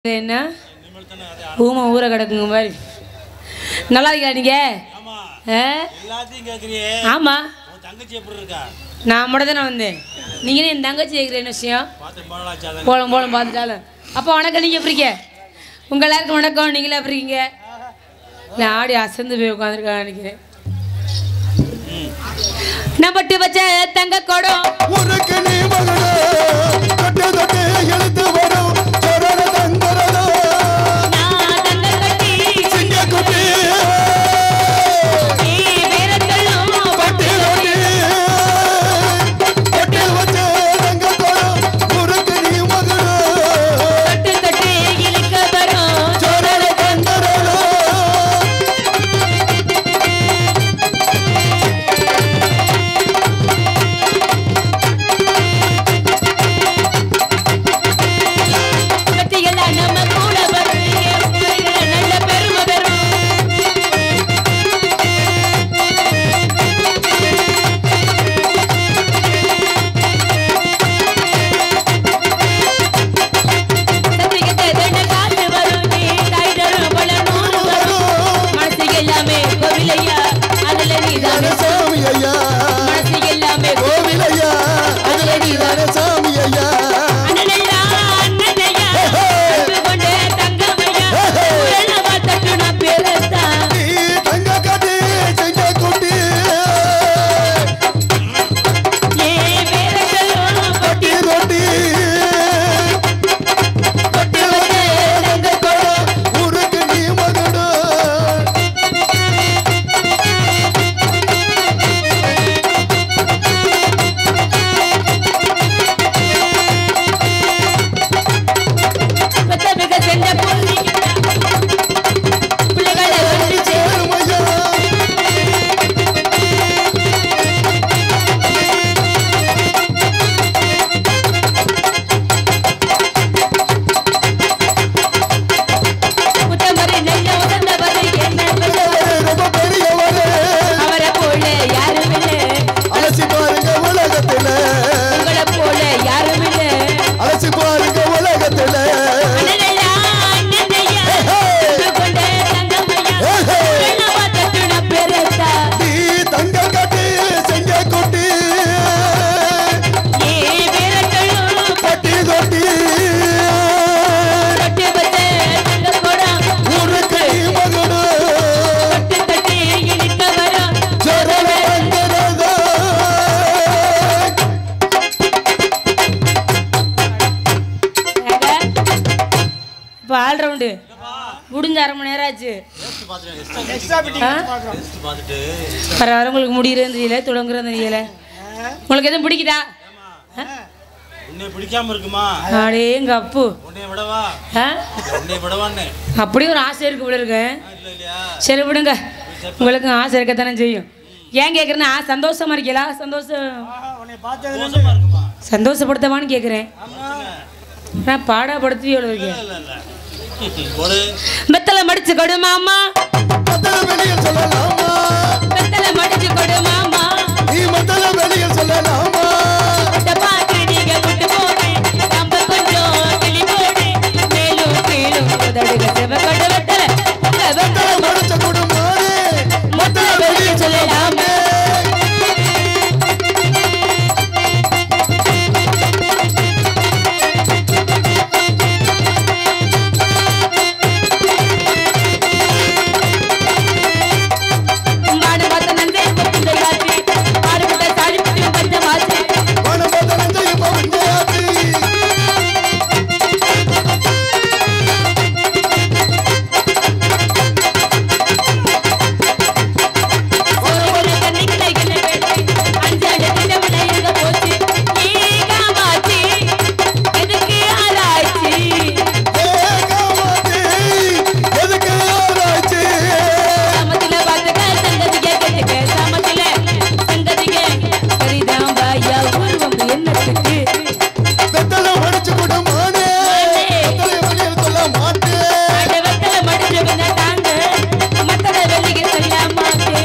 இது என்ன ஊமை ஊரை கிடக்குங்க மாதிரி நல்லா இருக்கா நீங்க ஆமா ஆ? எல்லாத்தையும் கேக்குறியே ஆமா உன் தங்கச்சி எப்படி இருக்கா நான் மட்டும் தானே வந்தேன் நீங்க என் தங்கச்சி கேட்குற என்ன விஷயம் பார்த்து போனாச்சா போலம் போலம் பார்த்துட்டாலும் அப்போ வணக்கம் நீங்கள் எப்படி இருக்கீங்க உங்கள் எல்லாருக்கும் வணக்கம் நீங்களே எப்படி இருக்கீங்க நான் ஆடி அசந்து போய் உட்காந்துருக்கேன் நினைக்கிறேன் நான் பட்டு வச்ச தங்க குடம் உனக்கு நீ மகனோ தொட்டு தொட்டு எழுத்து வரும் சரண தந்தரதோ நான் தங்க கட்டி சிங்க குட்டி நீ வீரர்களும் பட்டி ரொட்டி தொட்டு வச்ச தங்கத்தோடம் உனக்கு நீ மகனோ தொட்டு தொட்டு இழுக்க வரும் சரண தந்தரதோ கட்டியெல்லாம் நம்ம கூட வருவீங்க உங்களை நல்ல பெருமை பெறும் சத்திரிக்கத்தை தண்ண காத்து வரும் நீ தாய் தரும் பல நூறு வரும் மனசு எல்லாமே கோவிலையா அதுல நீதானே சாமி ஐயா மனசு எல்லாமே கோவில் ஐயா அதுல நீதானே சாமி ஐயா அண்ணனையா அண்ணனையா அன்பு கொண்ட தங்கமையா உரணவா தட்டுனா பேரத்தா நீ தங்க கட்டி சிங்க குட்டி ஏ வீரர்களும் பட்டி ரொட்டி கொட்டி வச்ச தங்க குடம் உனக்கு நீ மகனோ பத்தமிக சென்ற பொன்னிக்கிட்ட பிள்ளைகளை ஒன்று சேரும் பெருமையா புத்தமரி நல்ல உகந்தவரை என்ன பெற்றவர் ரொம்ப பெரியவரே அவரை போல யாரும் இல்லை அலசி பாருங்க உலகத்துல உங்களை போல யாரும் இல்லை அலசி பாருங்க உலகத்துல அண்ணனையா அண்ணனையா அன்பு கொண்ட தங்கமையா உரணவா தட்டுனா பேரத்தா நீ தங்க கட்டி செஞ்ச குட்டி ஏ வீரர்களும் பட்டி தொட்டி தொட்டு வச்ச தங்க குடம் உனக்கு நீ மகனோ தொட்டு தட்டி இழுக்க வரும் சரண வந்தனதோ இப்போ ஆல் ரவுண்டு முடிஞ்ச அரை மணி நேரம் ஆச்சு ஆ? பார்த்துட்டு வர வர உங்களுக்கு முடிகிறேன்னு தெரியல தொடங்குறது தெரியல உங்களுக்கு எதுவும் பிடிக்குதா உன்னை பிடிக்காம இருக்குமா அடே எங்க அப்பு உன்னை விடவா ஆ? உன்னை விடவான்னு அப்படியும் ஒரு ஆசை இருக்கு போல இருக்கு இல்ல இல்லையா சரி விடுங்க உங்களுக்கு ஆசை இருக்கத்தானே செய்யும் ஏன் கேட்குறேன்னா சந்தோஷமா இருக்கீங்களா சந்தோஷம் மோசமா இருக்குமா சந்தோஷப்படுத்தவான்னு கேட்குறேன் நான் பாடப்படுத்தி எவ்வளோ இருக்கேன் இல்ல இல்ல போடு மெத்தலை மடிச்சு கொடு மாமா மத்தல வெளியில் சொல்லலாமா மெத்தலை மடிச்சு கொடு மாமா நீ மத்தல வெளியில் சொல்லலாமா இந்த பாட்டு நீங்க கொண்டு போடு நம்ம கொஞ்சம் கிளி போடு மேலும் கீழும் உதடுக சிவக்கொண்டு வெத்தலை உங்க வெத்தலை மத்தல மடிச்ச குடும்பாரு மொத்தல வெளியே சொல்லலாமா மாடு பார்த்த நன்றி இந்த யாத்தி பாடுபட்ட சாடிப்பட்டி பஞ்ச மாசு மனம் பதனஞ்சு இப்ப விஞ்ஞாத்தி ஒரு கண்ணிகளை கிளை வெட்டி அஞ்சாடு தினமலை எங்க போச்சு ஏகாமாச்சி எதுக்கு ஆராய்ச்சி ஏகாமாத்தி எதுக்கு ஆராய்ச்சி சமத்தில பார்த்துக்க சங்கதிக கேட்டுக்க சமத்தில சங்கதிக சரிதான் பாயா உருவம் என்னத்துக்கு வெத்தல மடிச்சு குடும்பானே மத்தல வெளியில் சொல்ல மாட்டேன் அட வெத்தல மடிச்சு வந்த தாங்க மத்தத வெளியே சொல்ல மாட்டேன்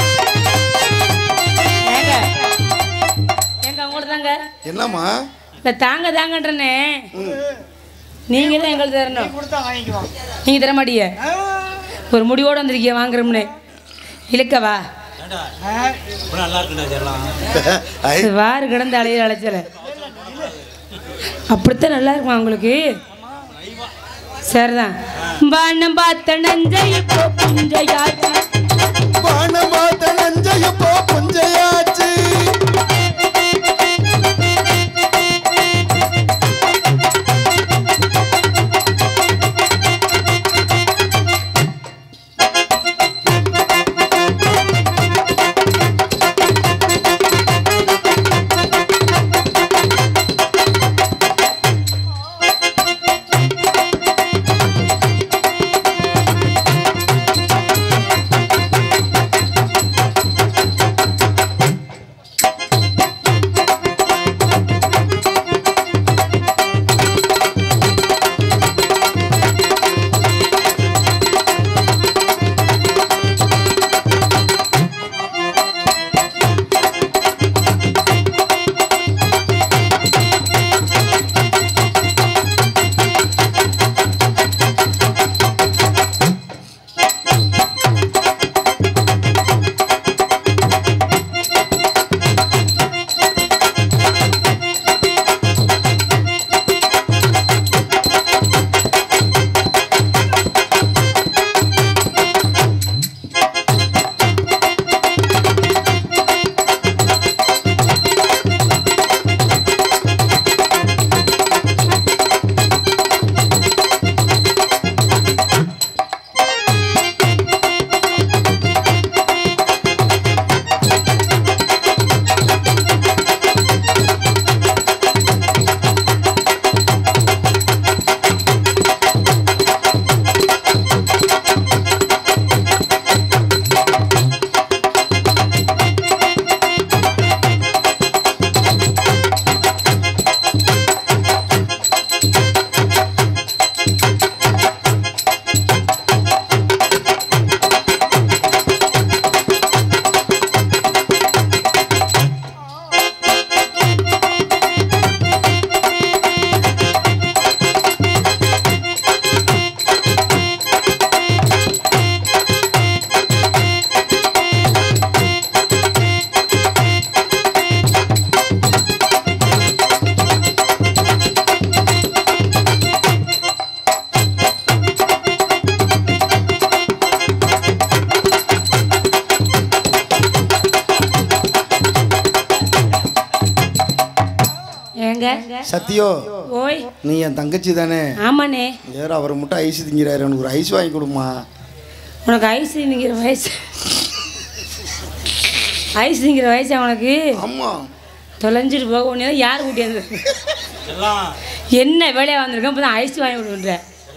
ஏங்க ஏங்க உங்கள தாங்க என்னம்மா இந்த தாங்க தாங்கன்றனே நீங்க தான் எங்களுக்கு நீ தரணும் கொடுத்தா வாங்கிக்குவான் நீங்க தர மாட்டீங்க ஆ, ஒரு முடிவோட வந்திருக்கீங்க வாங்குறோம்னு இழுக்கவா ஏண்டா ஆ, இப்ப நல்லா இருக்குடா இதெல்லாம் ஐ, இது வாரு கிடந்த அலையிற அலைச்சல அப்படித்தான் நல்லா இருக்குமா உங்களுக்கு சரிதான் வானம் பார்த்த நஞ்சை இப்போ புஞ்சையாச்சு வானம் பார்த்த நஞ்சையப்போ புஞ்சையாச்சு ஏங்க சத்தியோ ஓய் நீ என் தங்கச்சி தானே ஆமாண்ணே வேற அவர் மட்டும் ஐஸ் திங்கிறாரு எனக்கு ஒரு ஐஸ் வாங்கி கொடுமா உனக்கு ஐஸ் திங்கிற வயசு ஐஸ் திங்கிற வயசு உனக்கு ஆமா தொலைஞ்சிட்டு போக உடனே யார் கூட்டியாந்து எல்லாம் என்ன வேலையாக வந்திருக்கேன் இப்போ தான் ஐஸ் வாங்கி விடுன்ற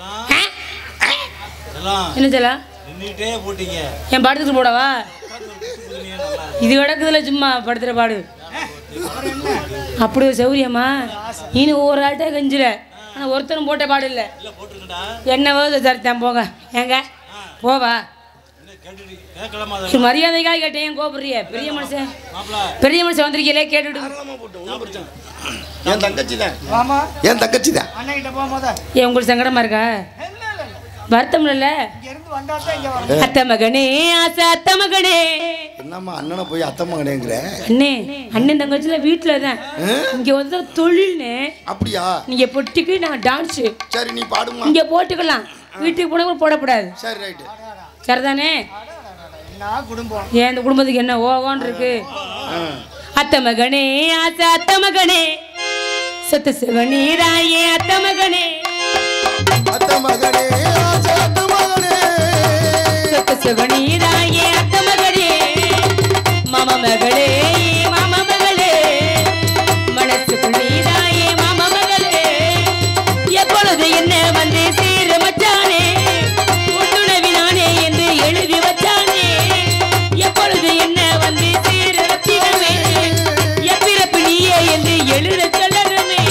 எல்லாம் என்ன சொல்லலாம் நின்றுட்டே போட்டீங்க என் படத்துக்கு போடவா இது கிடக்குதுல சும்மா படுத்துற பாடு அப்படி ஒரு சௌரியமா நீனு ஒவ்வொரு ஆள்கிட்ட கெஞ்சுற ஆனால் ஒருத்தரும் போட்ட பாடு இல்லை இல்ல போட்டுருக்கடா என்னவோ தரத்தேன் போங்க ஏங்க போவா என்ன கேட்டுட்டு கேட்கலாமா அதை ஒரு மரியாதைக்காக கேட்டேன் ஏன் கோபுறிய பெரிய மனுஷன் மாப்பிள பெரிய மனுஷன் வந்திருக்கீங்களே கேட்டுட்டு என் தங்கச்சி தான் வாமா என் தங்கச்சி தான் அண்ணன் கிட்ட போகும்போது ஏன் உங்களுக்கு சங்கடமா இருக்கா இல்ல இல்ல இல்ல. வருத்தம் இல்ல இங்க இருந்து வந்தா தான் இங்க வரணும் அத்த மகனே ஆசை அத்த மகனே என்னம்மா அண்ணனை போய் அத்தம்மா கிடையாங்கிற அண்ணே அண்ணன் தங்கச்சில வீட்டுல தான் இங்க வந்து தொழில்னு அப்படியா நீங்க பொட்டிக்கு நான் டான்ஸ் சரி நீ பாடுமா இங்க போட்டுக்கலாம் வீட்டுக்கு போனா கூட போடக்கூடாது சரி ரைட்டு சரிதானே என்ன குடும்பம் ஏன் இந்த குடும்பத்துக்கு என்ன ஓகோன்னு இருக்கு அத்த மகனே ஆசை அத்த மகனே சொத்து சிவனீராயே அத்த மகனே அத்த மகனே ஆசை அத்த மகனே சொத்து சிவனீராயே அத்த மகனே மாமா மகளே மாமா மகளே மனசுக்குள் நீராயே மாமா மகளே எப்பொழுது என்ன வந்து சேர மச்சானே உன்னுணவினானே என்று எழுதி வச்சானே எப்பொழுது என்ன வந்து சேர ரத்தினமே எப்பிறப்பு நீயே என்று எழுத சொல்லணுமே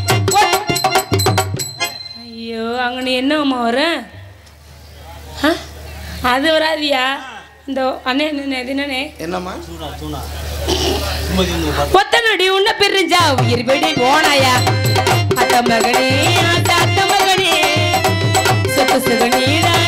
ஐயோ அங்க நீ என்னம்மா வர ஆ? அது வராதியா இந்த அண்ணே என்ன இது என்னண்ணே என்னம்மா தூணா தூணா சுமதி வந்து பாரு ஒத்தனடி உன்ன பிரிஞ்சா உயிர் விடி போனாயா அத்த மகனே ஆத்த அத்த மகனே சொத்து சுக நீதான்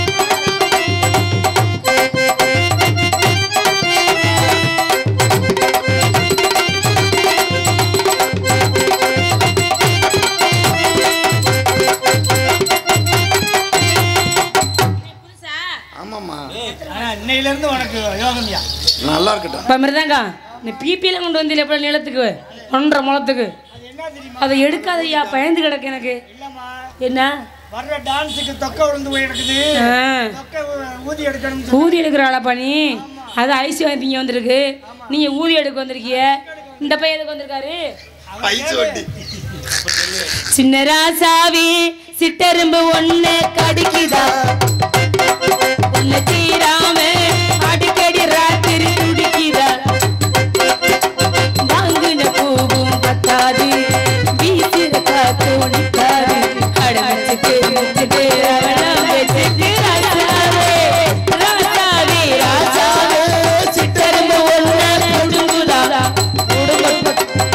ஆமாம்மா ஆனா இன்னையில இருந்து உனக்கு யோகம்யா நல்லா இருக்கட்டும் இப்போ மிருதாங்க இந்த பிபியில் கொண்டு வந்து எப்படி நிலத்துக்கு ஒன்றரை முளத்துக்கு அது என்ன தெரியுமா அதை எடுக்காதய்யா பயந்து கிடக்கு எனக்கு இல்லம்மா என்ன வர்ற டான்ஸுக்கு தொக்க விழுந்து போய் கிடக்குது ஆ, தொக்க ஊ- ஊதி எடுக்கணும் ஊதி எடுக்கிறாளப்பா நீ அது ஐஸ் வாங்கிங்க வந்திருக்கு நீங்க ஊதி எடுக்க வந்திருக்கிய இந்த பையன் எதுக்கு வந்திருக்காரு ஐஸ் வண்டி சின்ன ராசாவி சிட்டெரும்பு ஒண்ணு கடிக்குதா ஒண்ணு தீராம அடிக்கடி ராத்திரி துடிக்குதா வாங்குன பூவும் பத்தாது வீசுற காத்து ஒடிக்காது அடமச்சுட்டு வச்சுட்டு அவளம் வச்சுட்டு ராசாவே ராசாவே ராசாவே சிட்டெரும்பு ஒண்ணு குடுங்குதா குடும்ப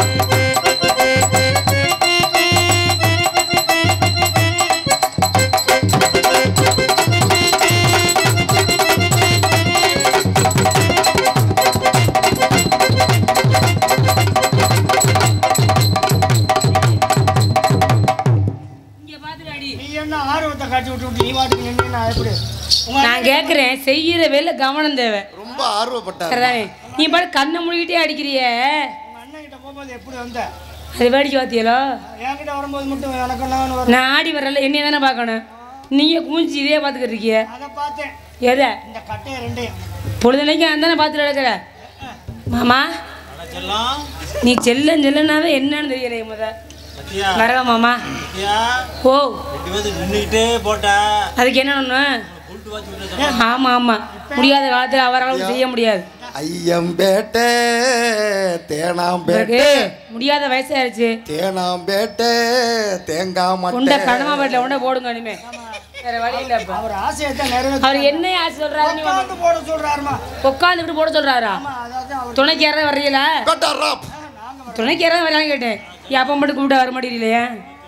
இங்க பாத்துடாடி நீ என்ன ஆர்வத்தை காட்டி விட்டு விட்டு நீ வாட்டுக்கு நின்று நான் எப்படி உங்க நான் கேக்குறேன் செய்யற வேலை கவனம் தேவை ரொம்ப ஆர்வப்பட்டார் சரிதானே நீ பாட்டு கண்ணை மூடிக்கிட்டே அடிக்கிறிய உங்க அண்ணன் கிட்ட போகும்போது எப்படி வந்த அது வேடிக்கை பார்த்தியலோ என்கிட்ட வரும்போது மட்டும் எனக்கு நான் வர நான் ஆடி வரல என்னைய தானே பார்க்கணும் நீங்க குமிஞ்சு இதே பார்த்துக்கிட்டு இருக்கிய அதை பார்த்தேன் எதை இந்த கட்டையை ரெண்டையும் பொழுதுனைக்கும் அந்த தானே பார்த்துட்டு கிடக்குற மாமா அட செல்லம் நீ செல்லம் செல்லனாவே என்னன்னு தெரியல முத சத்தியா வரவா மாமா சத்தியா ஓ ரெண்டு பேரும் நின்றுக்கிட்டே போட்ட அதுக்கு என்ன ஒண்ணு புல்ட்டு வாச்சு விட்ட ஆமா ஆமா முடியாத காலத்துல அவரால் செய்ய முடியாது ஐயம்பேட்டை தேனாம்பேட்டை பிறகு முடியாத வயசாயிருச்சு தேனாம்பேட்டை தேங்காய் உண்ட மட்டை கடமா பாட்டில உண்ட போடுங்க இனிமே வேற வழி இல்ல இப்ப அவர் ஆசையை தான் நிறைவேற்ற அவர் என்ன ஆசை சொல்றாரு நீ உட்கார்ந்து போட சொல்றாருமா உட்காந்துக்கிட்டு போட சொல்றாரா அதாவது அவர் துணைக்கு யாராவது வர்றீங்களா கட்டா ராப் துணைக்கு யாராவது வரலான்னு கேட்டேன் என் அப்பா மட்டும் கூப்பிட்டு வர மாட்டேங்கிறீங்களே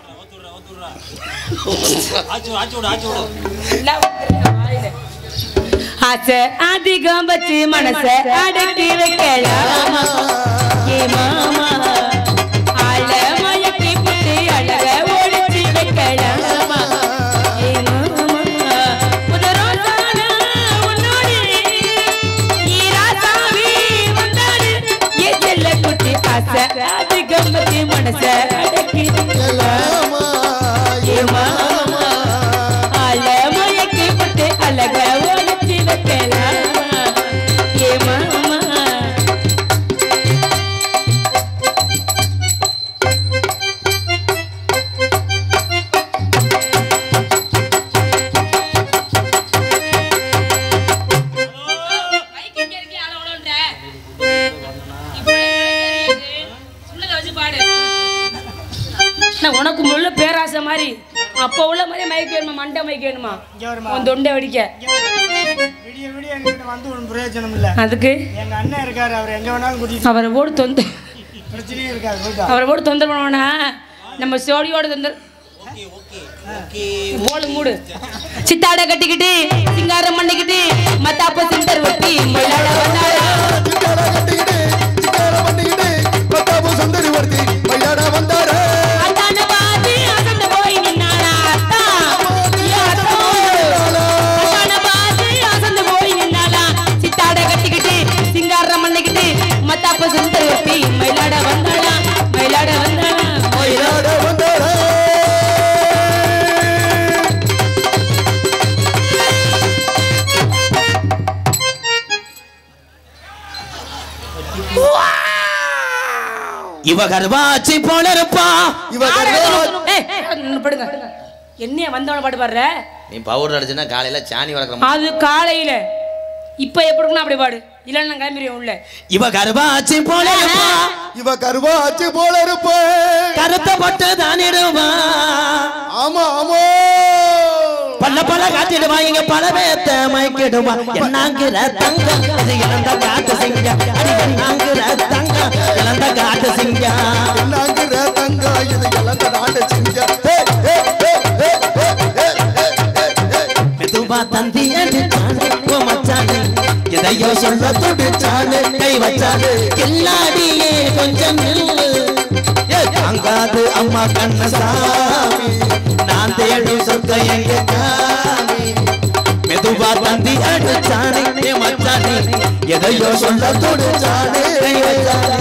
ஆச்சு விடு, ஆச்சு விடு ஆச்சு விடு ஆசை அதிகம் வச்சு மனச அடக்கி வைக்கலாமா ஏ மாமா ஆள மயக்கி புட்டு அழக ஒழிச்சு வைக்கலாமா ஏ மாமா புதரோசான உன்னோடு ஈராசாவி வந்தாடு ஏ செல்ல குட்டி ஆசை அதிகம் வச்சு மனச அடக்கி வைக்கலாமா ஏ மாமா ஆள மயக்கி புட்டு அழக ஒழிச்சு வைக்கலாமா ஏ மாமா மைக் எங்க இருக்கு? ஆள உளவுன்ற. இப்ப இருக்கு. உள்ளத வச்சு பாடு. நான் உனக்கு உள்ள பேராசை மாதிரி அப்ப உள்ள மாதிரி மைக் வேணுமா மண்டை மைக் வேணுமா இங்க வருமா உன் தொண்டை வடிக்க விடிய விடிய எங்கிட்ட வந்து ஒரு பிரயோஜனம் இல்ல அதுக்கு எங்க அண்ணன் இருக்காரு அவர் எங்க வேணாலும் கூட்டிட்டு அவரை போடு தொந்த பிரச்சனையும் இருக்காது போயிட்டா அவரை போடு தொந்தர் பண்ணுவானா நம்ம சோடியோட தொந்தர் ஓகே ஓகே ஓகே போடு மூடு சித்தாட கட்டிக்கிட்டு சிங்காரம் பண்ணிக்கிட்டு மத்தாப்ப சிந்தர் ஒட்டி மொழாட வந்தாரா சிக்கார கட்டிக்கிட்டு சிக்கார பண்ணிக்கிட்டு பத்தாப்பு சுந்தரி ஒருத்தி மயிலாட வந்தாரு அந்தாண்ட பாத்து அசந்து போய் நின்னானா அத்தா ஏ அத்தா அந்தாண்ட பாத்து அசந்து போய் நின்னானா சித்தாட கட்டிக்கிட்டு சிங்காரம் பண்ணிக்கிட்டு மத்தாப்ப சிந்தர் ஒட்டி மயிலாட வந்தாளா மயிலாட வந்தாளா மயிலாட மயிலாட வந்தாரு இவ கர்வாச்சி போல இருப்பா இவ கருவா ஏய், நின்னு படுங்க என்னைய வந்தவன பாட்டு பாடுற நீ பவுடர் அடிச்சுன்னா காலையில சாணி வளர்க்குற அது காலையில இப்ப எப்படி இருக்குன்னா அப்படி பாடு இல்லைன்னா நான் கிளம்பிடுவேன் உள்ள இவ கர்வாச்சி போல இருப்பா இவ கருவாச்சி போல இருப்ப கருத்த பட்டு தானிடுவா ஆமா ஆமா பல்ல பல்ல காட்டிடுவா இங்க பல பேத்த மயக்கிடுவா என்னாங்கிற தங்கம் இது இழந்த காட்டு சிங்க அடி என்னாங்கிற தங்கம் இழந்த காட்டு சிங்க நாங்கிற தங்க இது எல்லாம் நாட்டு சிங்க ஏ, ஏ, ஏ, ஏ, மெதுவா தந்தி அடிச்சானே ஓ மச்சானே எதையோ சொல்ல துடிச்சானே கை வச்சானே கில்லாடியே கொஞ்சம் நில்லு ஏ, தாங்காது அம்மா கண்ணசாமி நான் தேடும் சொத்த எங்க காமி மெதுவா தந்தி அடிச்சானே ஏ மச்சானே எதையோ சொல்ல துடிச்சானே கை வச்சானே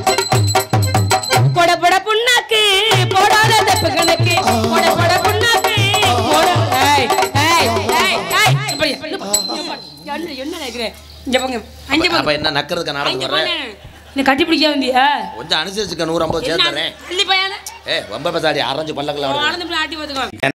போட போட புண்ணாக்கு போடாத தப்பு கணக்கு போட போட புண்ணாக்கு போட ஏய் ஏய் ஏய் ஏய் இப்படி என்ன என்ன நினைக்கிறேன் இங்க போங்க அஞ்சு அப்ப போங்க என்ன நக்கிறதுக்கு நாடகம் அஞ்சு வர்றேன் போங்க நீ கட்டி பிடிக்க வந்தியா கொஞ்சம் அனுசரிச்சுக்க நூறு ஐம்பது என்ன சேர்த்துறேன் அள்ளி பையன ஏ ரொம்ப பேசாடி அரைஞ்சு பல்லக்கில் ஆனந்த ஆட்டி பார்த்துக்கோ